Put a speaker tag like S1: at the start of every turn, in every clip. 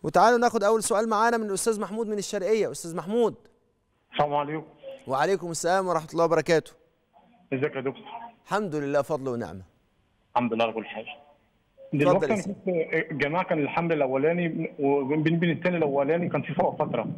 S1: وتعالوا ناخد اول سؤال معانا من الاستاذ محمود من الشرقيه استاذ محمود
S2: السلام عليكم
S1: وعليكم السلام ورحمه الله وبركاته
S2: ازيك يا دكتور
S1: الحمد لله فضل ونعمه
S2: الحمد لله على كل حاجه
S1: اتفضل
S2: دلوقتي
S1: يا
S2: انا
S1: سيدي.
S2: كنت الجماعه كان الحمل الاولاني وبين بين الثاني الاولاني كان في فوق فتره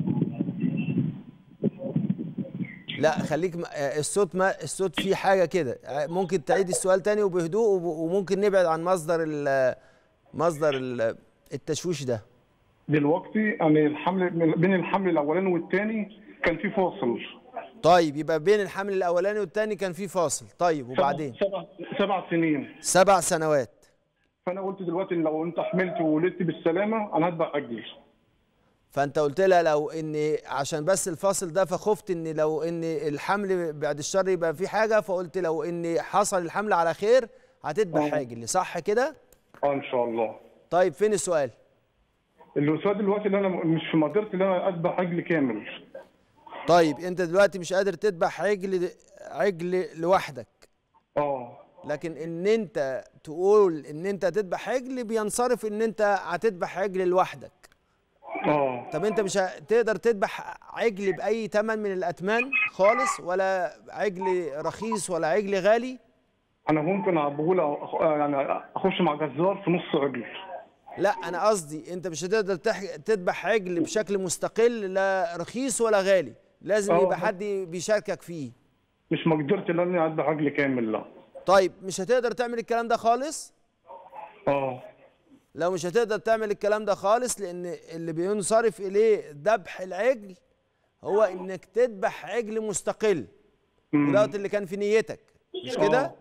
S1: لا خليك م... آه، الصوت ما الصوت فيه حاجه كده آه، ممكن تعيد السؤال تاني وبهدوء وب... وممكن نبعد عن مصدر ال... مصدر ال... التشويش ده
S2: دلوقتي انا الحمل بين الحمل الاولاني والثاني كان في فاصل
S1: طيب يبقى بين الحمل الاولاني والتاني كان في فاصل طيب وبعدين
S2: سبع سبع سنين
S1: سبع سنوات
S2: فانا قلت دلوقتي إن لو انت حملت وولدت بالسلامه انا هتبع اجلي
S1: فانت قلت لها لو ان عشان بس الفاصل ده فخفت ان لو ان الحمل بعد الشر يبقى في حاجه فقلت لو ان حصل الحمل على خير هتذبح
S2: آه.
S1: حاجه صح كده
S2: اه ان شاء الله
S1: طيب فين السؤال
S2: السؤال دلوقتي اللي انا مش في مقدرتي ان انا اذبح عجل كامل
S1: طيب انت دلوقتي مش قادر تذبح عجل عجل لوحدك
S2: اه
S1: لكن ان انت تقول ان انت تذبح عجل بينصرف ان انت هتذبح عجل لوحدك
S2: اه
S1: طب انت مش هتقدر تذبح عجل باي ثمن من الاثمان خالص ولا عجل رخيص ولا عجل غالي
S2: انا ممكن بقول أخ- يعني اخش مع جزار في نص عجل
S1: لا انا قصدي انت مش هتقدر تح... تذبح عجل بشكل مستقل لا رخيص ولا غالي لازم
S2: اه.
S1: يبقى حد بيشاركك فيه
S2: مش مقدرتي ان انا اذبح عجل كامل لا
S1: طيب مش هتقدر تعمل الكلام ده خالص
S2: اه
S1: لو مش هتقدر تعمل الكلام ده خالص لان اللي بينصرف اليه ذبح العجل هو انك تذبح عجل مستقل
S2: مم.
S1: ودوت اللي كان في نيتك مش كده
S2: اه.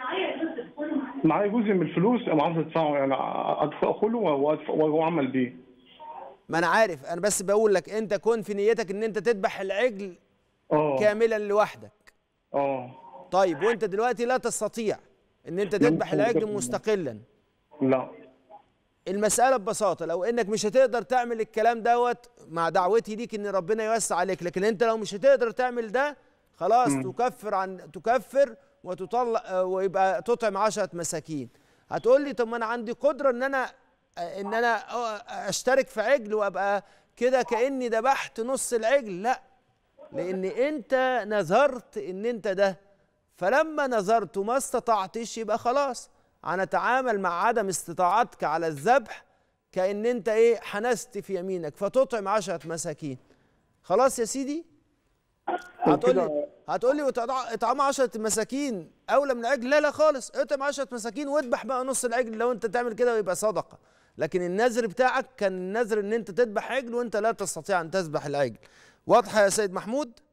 S2: معايا جزء من الفلوس انا عايز ادفعه يعني ادخله وأدفع- واعمل بيه
S1: ما انا عارف انا بس بقول لك انت كون في نيتك ان انت تذبح العجل
S2: اه
S1: كاملا لوحدك
S2: اه
S1: طيب وانت دلوقتي لا تستطيع ان انت
S2: لا،
S1: تذبح
S2: مش
S1: العجل
S2: هقدر.
S1: مستقلا
S2: لا
S1: المسألة ببساطة لو انك مش هتقدر تعمل الكلام دوت مع دعوتي ليك ان ربنا يوسع عليك لكن انت لو مش هتقدر تعمل ده خلاص تكفر عن تكفر وتطلع آه، ويبقى تطعم عشرة مساكين هتقول لي طب ما انا عندي قدرة ان انا آه، ان انا آه، اشترك في عجل وابقى كده كاني ذبحت نص العجل لا لان انت نذرت ان انت ده فلما نذرت وما استطعتش يبقى خلاص هنتعامل مع عدم استطاعتك على الذبح كأن انت ايه حنست في يمينك فتطعم عشرة مساكين خلاص يا سيدي هتقول لي هتقول لي اطعام عشرة مساكين اولى من العجل لا لا خالص اطعم عشرة مساكين واذبح بقى نص العجل لو انت تعمل كده ويبقى صدقه لكن النذر بتاعك كان النذر ان انت تذبح عجل وانت لا تستطيع ان تذبح العجل واضحه يا سيد محمود